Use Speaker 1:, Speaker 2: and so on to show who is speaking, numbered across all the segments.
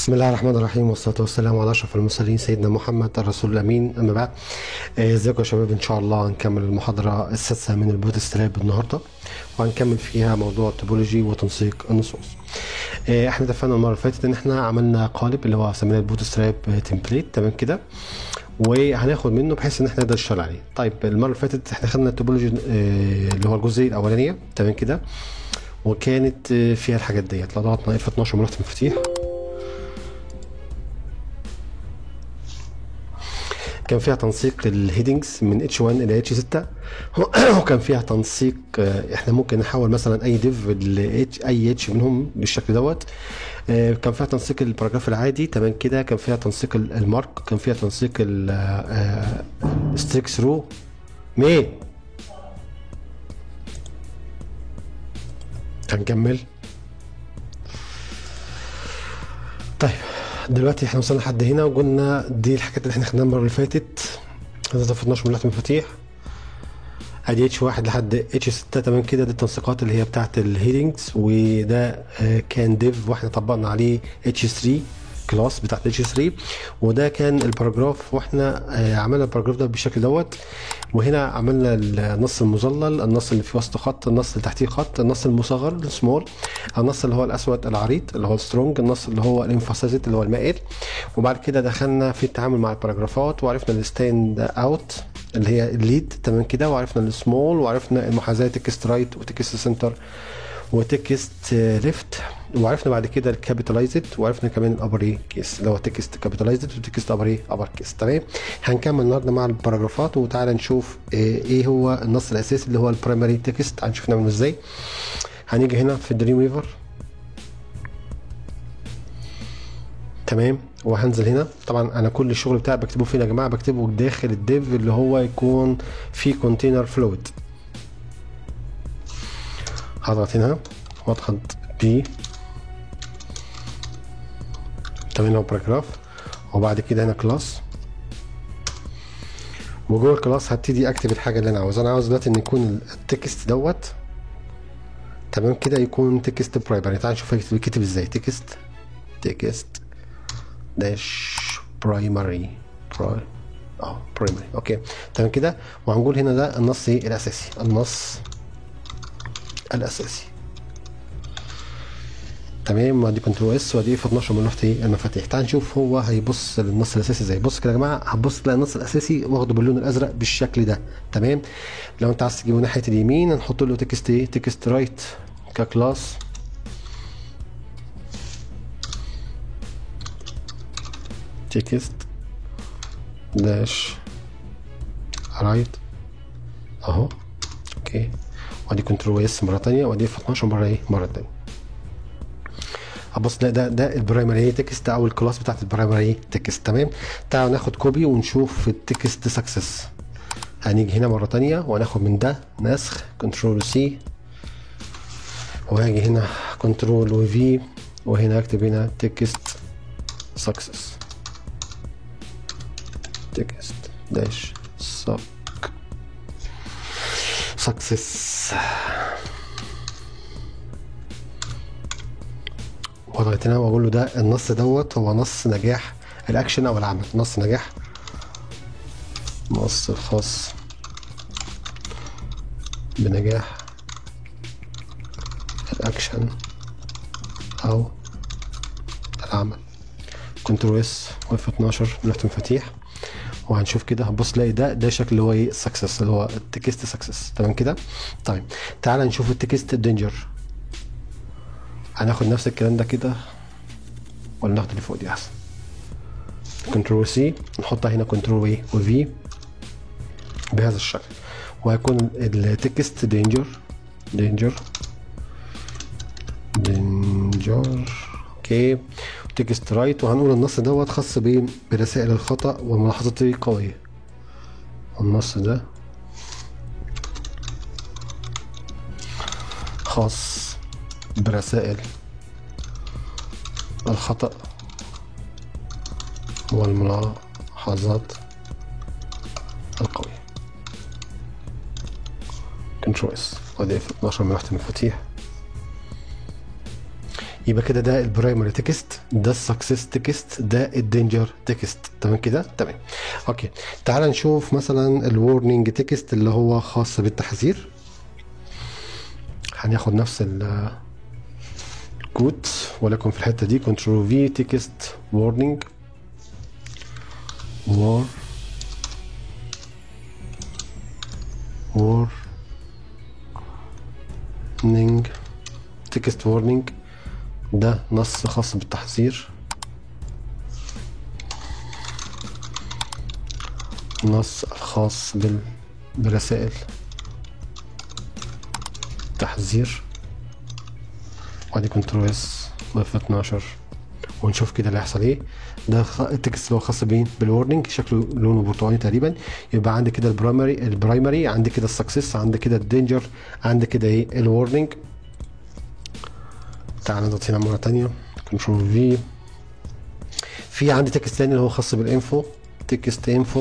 Speaker 1: بسم الله الرحمن الرحيم والصلاة والسلام على أشرف المرسلين سيدنا محمد الرسول الأمين أما بعد آه، ازيكم يا شباب إن شاء الله هنكمل المحاضرة السادسة من البوت ستراب النهاردة وهنكمل فيها موضوع التوبولوجي وتنسيق النصوص آه، احنا اتفقنا المرة اللي فاتت إن احنا عملنا قالب اللي هو سميناه البوت ستراب تمبليت تمام كده وهناخد منه بحيث ان احنا نقدر نشتغل عليه طيب المرة اللي فاتت احنا خدنا التوبولوجي آه، اللي هو الجزئية الأولانية تمام كده وكانت آه، فيها الحاجات ديت لو ضغطنا اف 12 ملف مفاتيح كان فيها تنسيق الهيدنجز من H1 الى H6 وكان فيها تنسيق آه، احنا ممكن نحول مثلا اي ديف ل H اي اتش منهم بالشكل دوت آه، كان فيها تنسيق الباراجراف العادي تمام كده كان فيها تنسيق ال- المارك كان فيها تنسيق ستريك ثرو مين هنكمل طيب دلوقتي احنا وصلنا لحد هنا وقلنا دي الحاجات اللي احنا خدناها المره اللي فاتت هذا في 12 ملف مفاتيح ادي اتش واحد لحد اتش 6 تمام كده دي التنسيقات اللي هي بتاعت الهيدنجز وده آه، كان ديف واحنا طبقنا عليه اتش 3 كلاس بتاعت اتش 3 وده كان الباراجراف واحنا آه، عملنا الباراجراف ده بالشكل دوت وهنا عملنا النص المظلل النص اللي في وسط خط النص اللي تحتيه خط النص المصغر السمول النص اللي هو الاسود العريض اللي هو السترونج النص اللي هو الانفاسيزد اللي هو المائل وبعد كده دخلنا في التعامل مع الباراجرافات وعرفنا الستاند اوت اللي هي الليد تمام كده وعرفنا السمول وعرفنا المحاذاه تكست رايت وتكست سنتر وتكست ليفت وعرفنا بعد كده الكابيتالايزد وعرفنا كمان الابر كيس اللي هو تكست كابيتالايزد وتكست ابر ابر كيس تمام هنكمل النهارده مع الباراجرافات وتعالى نشوف آه، ايه هو النص الاساسي اللي هو البرايمري تكست هنشوف نعمله ازاي هنيجي هنا في الدريم ويفر تمام وهنزل هنا طبعا انا كل الشغل بتاعي بكتبه فين يا جماعه بكتبه داخل الديف اللي هو يكون فيه كونتينر فلويد هضغط هنا واضغط بي تمام هو باراجراف وبعد كده هنا كلاس وجوه الكلاس هبتدي اكتب الحاجه اللي انا عاوزها انا عاوز دلوقتي ان يكون التكست دوت تمام كده يكون تكست برايمري تعال نشوف يكتب يكتب ازاي تكست تكست داش برايمري براي اه برايمري اوكي تمام كده وهنقول هنا ده النص ايه الاساسي النص الاساسي تمام وادي كنترول اس وادي اف 12 من لوحه ايه المفاتيح تعال نشوف هو هيبص للنص الاساسي ازاي بص كده يا جماعه هتبص تلاقي النص الاساسي واخده باللون الازرق بالشكل ده تمام لو انت عايز تجيبه ناحيه اليمين هنحط له تكست ايه تكست رايت ككلاس تكست داش رايت اهو اوكي وادي كنترول اس مره تانية وادي اف 12 مره ايه مره تانية هبص ده ده ده البرايمري تكست او الكلاس بتاعت البرايمري تكست تمام تعالوا ناخد كوبي ونشوف التكست سكسس هنيجي هنا مره تانية وهناخد من ده نسخ كنترول سي وهاجي هنا كنترول وفي وهنا اكتب هنا تكست سكسس تكست داش سك سكسس وضغط هنا واقول له ده النص دوت هو نص نجاح الاكشن او العمل نص نجاح نص خاص بنجاح الاكشن او العمل كنترول اس واف 12 لوحة مفاتيح وهنشوف كده هنبص نلاقي ده ده شكل اللي هو ايه السكسس اللي هو التكست سكسس تمام كده طيب تعالى نشوف التكست دينجر هناخد نفس الكلام ده كده ولا ناخد اللي فوق دي احسن كنترول سي نحطها هنا كنترول ايه وفي بهذا الشكل وهيكون التكست دينجر دينجر دينجر اوكي تكست رايت وهنقول النص دوت خاص بايه برسائل الخطأ وملاحظات قوية النص ده خاص برسائل الخطأ والملاحظات القوية كنترول اس وادي اف 12 من لوحة المفاتيح يبقى كده ده البرايمري تكست ده السكسس تكست ده الدينجر تكست تمام كده تمام اوكي تعال نشوف مثلا الورنينج تكست اللي هو خاص بالتحذير هناخد نفس ال الكود ولكن في الحته دي كنترول في تكست وورنينج وور warning تكست warning ده نص خاص بالتحذير نص خاص بال... برسائل تحذير وادي كنترول اس واف 12 ونشوف كده اللي هيحصل ايه ده خ- التكست اللي هو خاص بين بالورنينج شكله لونه برتقاني تقريبا يبقى عندي كده البرايمري البرايمري عندي كده السكسس عندي كده الدينجر عندي كده ايه الورنينج تعال نضغط هنا مره تانية كنترول في في عندي تكست تاني اللي هو خاص بالانفو تكست انفو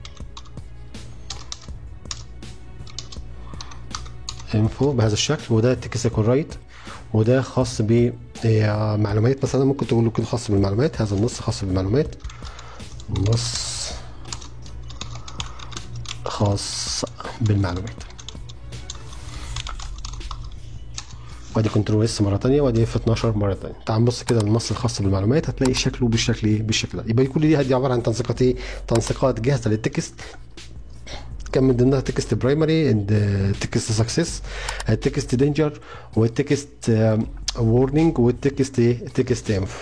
Speaker 1: انفو بهذا الشكل وده التكست يكون رايت وده خاص بمعلومات مثلا ممكن تقول له كده خاص بالمعلومات هذا النص خاص بالمعلومات نص خاص بالمعلومات وادي كنترول اس مره تانية وادي اف 12 مره تانية تعال نبص كده النص الخاص بالمعلومات هتلاقي شكله بالشكل ايه بالشكل ده يبقى كل دي هدي عباره عن تنسيقات ايه تنسيقات جاهزه للتكست كان من ضمنها تكست برايمري تكست سكسس التكست دينجر والتكست وورنينج والتكست ايه تكست انف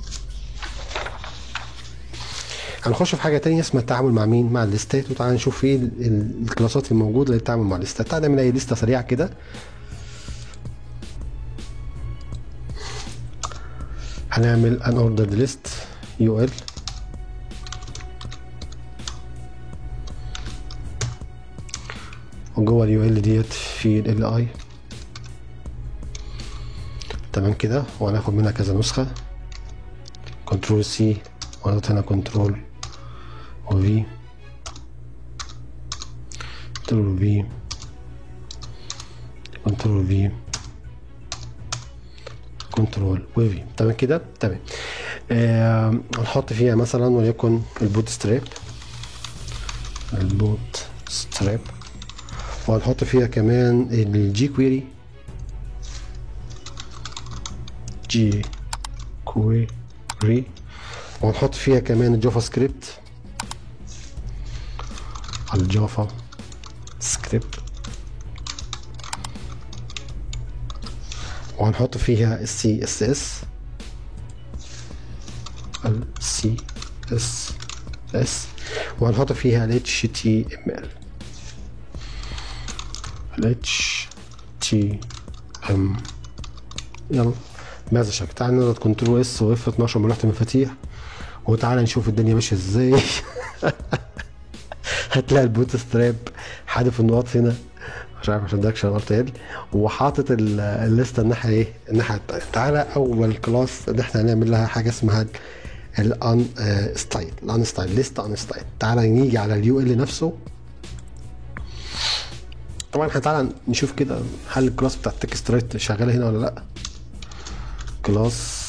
Speaker 1: هنخش في حاجه تانية اسمها التعامل مع مين مع الليستات وتعالى نشوف ايه ال- ال- الكلاسات الموجوده للتعامل مع الليستات تعالى نعمل اي لسته سريعه كده هنعمل ان اوردر ليست يو ال وجوه اليو ال ديت في ال اي تمام كده وهناخد منها كذا نسخة كنترول سي وهنضغط هنا كنترول وفي كنترول في كنترول في كنترول وفي تمام كده تمام آه هنحط فيها مثلا وليكن البوت ستراب البوت ستراب وهنحط فيها كمان الجي كويري جي كويري وهنحط فيها كمان الجافا سكريبت الجافا سكريبت وهنحط فيها السي اس اس السي اس اس وهنحط فيها ال HTML ال HTML يلا بهذا الشكل تعال نضغط كنترول اس واف 12 من لوحة المفاتيح وتعالى نشوف الدنيا ماشية ازاي هتلاقي البوت ستراب حادف النقط هنا مش عارف عشان ده شغال ال وحاطط ال- الليسته الناحيه ايه الناحيه التانية تعالى اول كلاس اللي احنا هنعمل لها حاجه اسمها الان ستايل الان ستايل ليست ان ستايل تعالى نيجي على اليو ال نفسه طبعا احنا تعالى نشوف كده هل الكلاس بتاع التكست رايت شغاله هنا ولا لا كلاس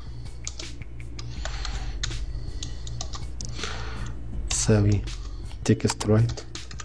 Speaker 1: تساوي تكست رايت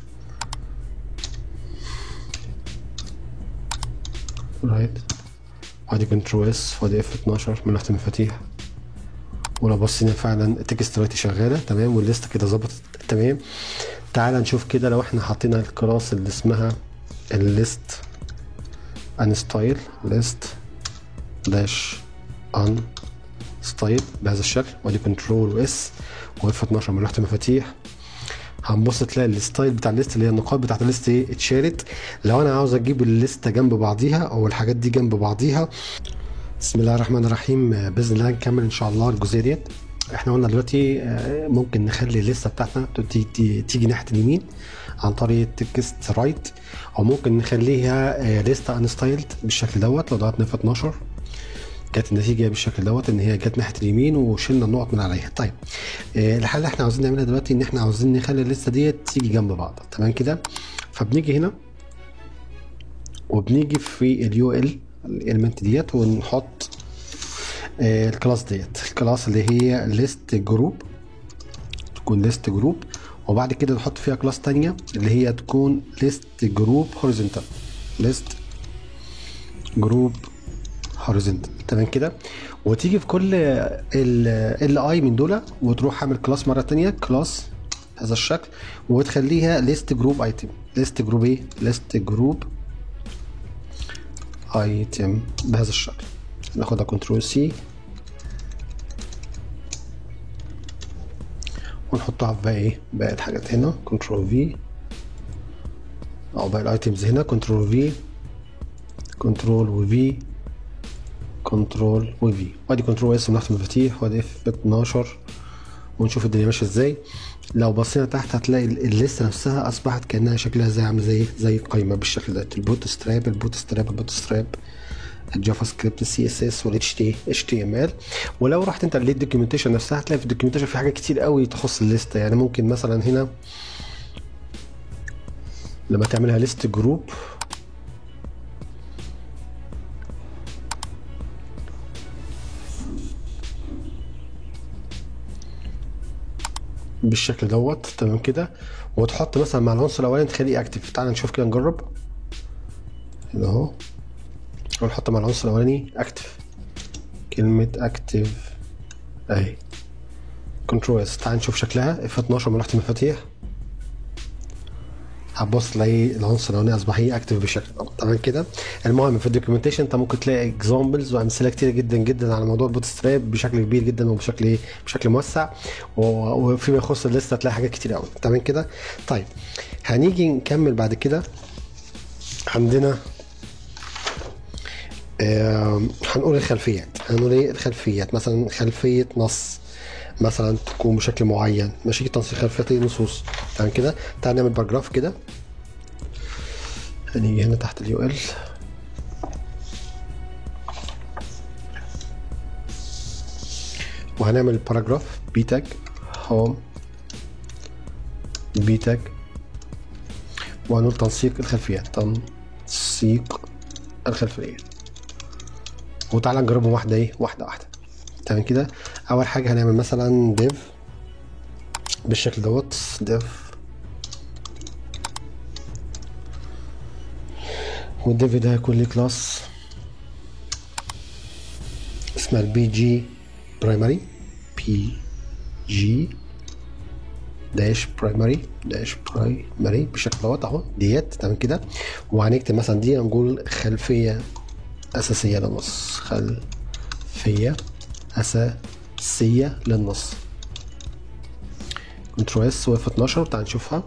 Speaker 1: رايت وادي كنترول اس وادي اف 12 من لوحة المفاتيح ولو بصينا فعلا التكست رايت شغاله تمام والليست كده ظبطت تمام تعال نشوف كده لو احنا حطينا الكلاس اللي اسمها الليست ان ستايل ليست داش ان ستايل بهذا الشكل وادي كنترول واس واف 12 من لوحة المفاتيح هنبص تلاقي الستايل بتاع الليست اللي هي النقاط بتاعت الليست ايه اتشالت لو انا عاوز اجيب الليسته جنب بعضيها او الحاجات دي جنب بعضيها بسم الله الرحمن الرحيم آه، باذن الله نكمل ان شاء الله الجزئيه ديت احنا قلنا دلوقتي آه، ممكن نخلي الليسته بتاعتنا تي- تي- تيجي ناحيه اليمين عن طريق تكست رايت او ممكن نخليها ليسته انستايلد بالشكل دوت لو ضغطنا في 12 كانت النتيجه بالشكل دوت ان هي جت ناحيه اليمين وشلنا النقط من عليها طيب آه، الحل اللي احنا عاوزين نعملها دلوقتي ان احنا عاوزين نخلي الليسته ديت تيجي جنب بعض تمام كده فبنيجي هنا وبنيجي في اليو ال الاليمنت ديت ونحط آه، الكلاس ديت الكلاس اللي هي ليست جروب تكون ليست جروب وبعد كده نحط فيها كلاس تانية اللي هي تكون ليست جروب هوريزونتال ليست جروب هوريزونتال تمام كده وتيجي في كل ال اي من دول وتروح عامل كلاس مره تانية كلاس هذا الشكل وتخليها ليست جروب ايتم ليست جروب ايه ليست جروب ايتم بهذا الشكل ناخدها كنترول سي ونحطها في بقى ايه بقت حاجات هنا كنترول في او باقي الايتمز هنا كنترول في كنترول وفي كنترول وفي وادي كنترول اس من تحت المفاتيح وادي اف 12 ونشوف الدنيا ماشيه ازاي لو بصينا تحت هتلاقي ال- الليسته نفسها اصبحت كانها شكلها زي عامل زي زي قايمه بالشكل ده البوت ستراب البوت ستراب البوت ستراب الجافا سكريبت السي اس اس والاتش تي اتش تي ام ال ولو رحت انت للدوكيومنتيشن نفسها هتلاقي في الدوكيومنتيشن في حاجات كتير قوي تخص الليسته يعني ممكن مثلا هنا لما تعملها ليست جروب بالشكل دوت تمام كده وتحط مثلا مع العنصر الاولاني تخليه اكتف تعال نشوف كده نجرب هنا اهو ونحط مع العنصر الاولاني اكتف كلمة اكتف اهي كنترول اس تعال نشوف شكلها اف 12 من تحت المفاتيح هتبص تلاقي العنصر الاولاني اصبح هي اكتف بالشكل ده تمام كده المهم في الدوكيومنتيشن انت ممكن تلاقي اكزامبلز وامثله كتير جدا جدا على موضوع البوت ستراب بشكل كبير جدا وبشكل ايه بشكل موسع و- وفيما يخص الليسته هتلاقي حاجات كتير قوي تمام كده طيب هنيجي نكمل بعد كده عندنا آم، هنقول الخلفيات هنقول ايه الخلفيات مثلا خلفيه نص مثلا تكون بشكل معين ماشي تنسيق خلفيات النصوص تمام كده تعال نعمل باراجراف كده هنيجي هنا تحت اليو ال وهنعمل باراجراف بي تاج هوم بي تاج وهنقول تنسيق الخلفيات تنسيق الخلفيات وتعالى نجربهم واحدة ايه واحدة واحدة تمام كده أول حاجة هنعمل مثلا ديف بالشكل دوت ديف والديف ده هيكون ليه كلاس اسمها البي جي برايمري بي جي داش برايمري داش برايمري بالشكل دوت اهو ديت تمام كده وهنكتب مثلا دي هنقول خلفيه اساسيه للنص خلفيه اساسيه للنص كنترول اس واف 12 تعال نشوفها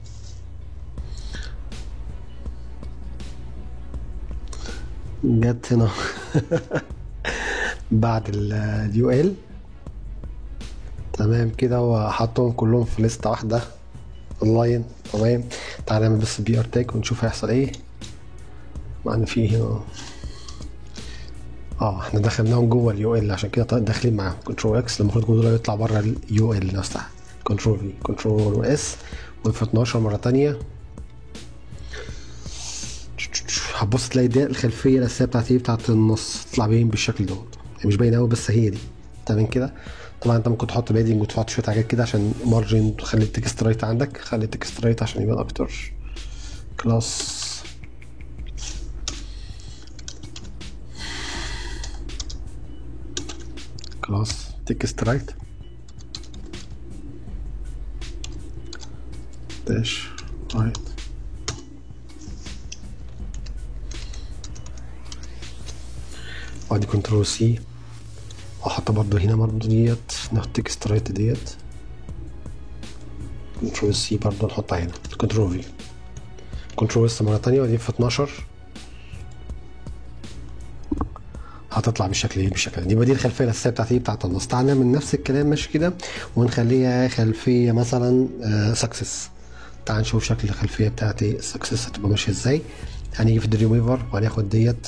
Speaker 1: جت هنا بعد اليو ال تمام كده وحطهم كلهم في لستة واحدة اونلاين تمام تعالى نعمل بس بي ار تاج ونشوف هيحصل ايه معنا فيه هنا اه احنا دخلناهم جوه اليو ال عشان كده داخلين معاهم كنترول اكس المفروض كل دول يطلع بره اليو ال نفسها كنترول في كنترول اس واف 12 مرة تانية هتبص تلاقي دي الخلفية الأساسية بتاعتي بتاعت النص تطلع باين بالشكل دوت هي مش باينة أوي بس هي دي تمام كده طبعا انت ممكن تحط بادنج وتحط شوية حاجات كده عشان مارجن تخلي التكست رايت عندك خلي التكست رايت عشان يبان أكتر كلاس كلاس تكست رايت داش رايت وادي كنترول سي واحط برضو هنا برضو ديت ناخد تكست رايت ديت كنترول سي برضو نحطها هنا كنترول في كنترول اس مرة تانية ودي في 12 هتطلع بالشكل ايه بالشكل ده يبقى دي الخلفيه الاساسيه بتاعتي بتاعت النص تعال نعمل نفس الكلام ماشي كده ونخليها خلفيه مثلا سكسس تعال نشوف شكل الخلفيه بتاعتي السكسس هتبقى ماشيه ازاي هنيجي في الدريم ويفر وهناخد ديت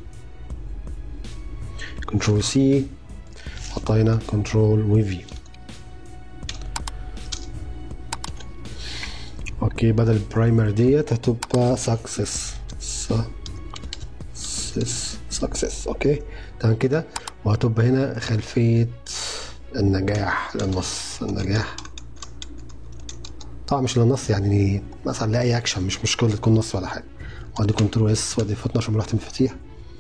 Speaker 1: كنترول سي حطها هنا كنترول وفي اوكي بدل البرايمر ديت هتبقى سكسس سكسس سكسس اوكي تمام كده وهتبقى هنا خلفية النجاح للنص النجاح طبعا مش للنص يعني مثلا لأي أكشن مش مشكلة تكون نص ولا حاجة وادي كنترول اس وادي في 12 ملوحة مفاتيح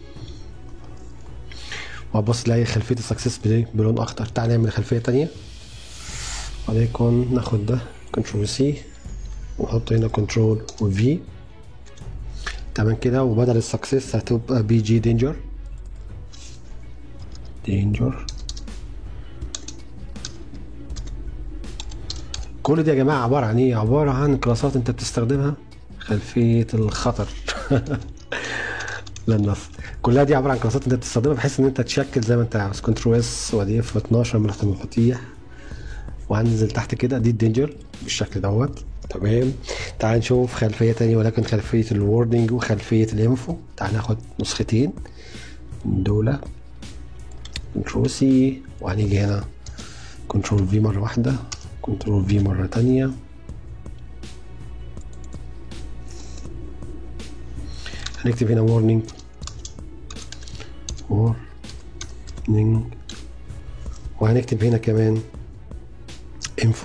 Speaker 1: وهبص تلاقي خلفية السكسس بلون أخضر تعال نعمل خلفية تانية وليكن ناخد ده كنترول سي ونحط هنا كنترول وفي تمام كده وبدل السكسس هتبقى بي جي دينجر دينجر كل دي يا جماعة عبارة عن ايه؟ عبارة عن كلاسات انت بتستخدمها خلفية الخطر للنص كلها دي عبارة عن كلاسات انت بتستخدمها بحيث ان انت تشكل زي ما انت عاوز كنترول اس وادي اف 12 ملوحة المفاتيح وهننزل تحت كده دي الدينجر بالشكل دوت تمام تعال نشوف خلفية تانية ولكن خلفية الوردنج وخلفية الانفو تعال ناخد نسختين من دول كنترول سي وهنيجي هنا كنترول في مرة واحدة كنترول في مرة تانية هنكتب هنا warning warning وهنكتب هنا كمان info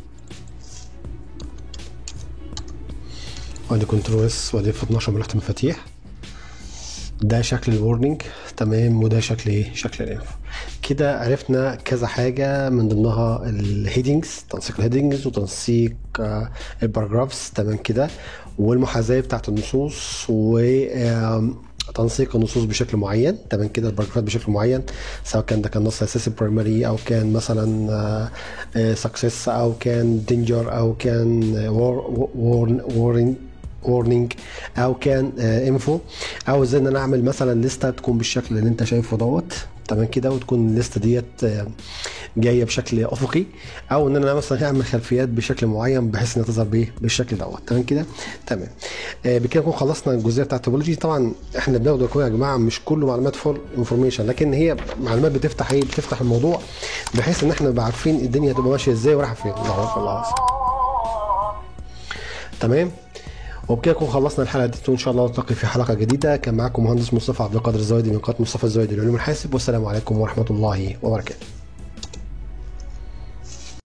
Speaker 1: وادي كنترول اس وادي في 12 ملوحة المفاتيح ده شكل الورنينج تمام وده شكل ايه شكل الانفو كده عرفنا كذا حاجة من ضمنها الهيدنجز تنسيق الهيدنجز وتنسيق آه، الباراجرافز تمام كده والمحاذاة بتاعت النصوص و آم، تنسيق النصوص بشكل معين تمام كده الباراجرافات بشكل معين سواء كان ده كان نص اساسي برايمري او كان مثلا سكسس او كان دينجر او كان وورنينج وورنينج او كان انفو او ازاي ان انا اعمل مثلا لسته تكون بالشكل اللي انت شايفه دوت تمام كده وتكون الليسته ديت آه، جايه بشكل افقي او ان انا مثلا اعمل خلفيات بشكل معين بحيث انها تظهر بايه بالشكل دوت تمام كده تمام آه، بكده نكون خلصنا الجزئيه بتاعت التوبولوجي طبعا احنا بناخده يا جماعه مش كله معلومات فول انفورميشن لكن هي معلومات بتفتح ايه بتفتح الموضوع بحيث ان احنا نبقى عارفين الدنيا هتبقى ماشيه ازاي ورايحه فين الله اكبر الله أكبر. تمام وبكده نكون خلصنا الحلقه دي وان شاء الله نلتقي في حلقه جديده كان معاكم مهندس مصطفى عبد القادر الزويدي من قناه مصطفى الزويدي لعلوم الحاسب والسلام عليكم ورحمه الله وبركاته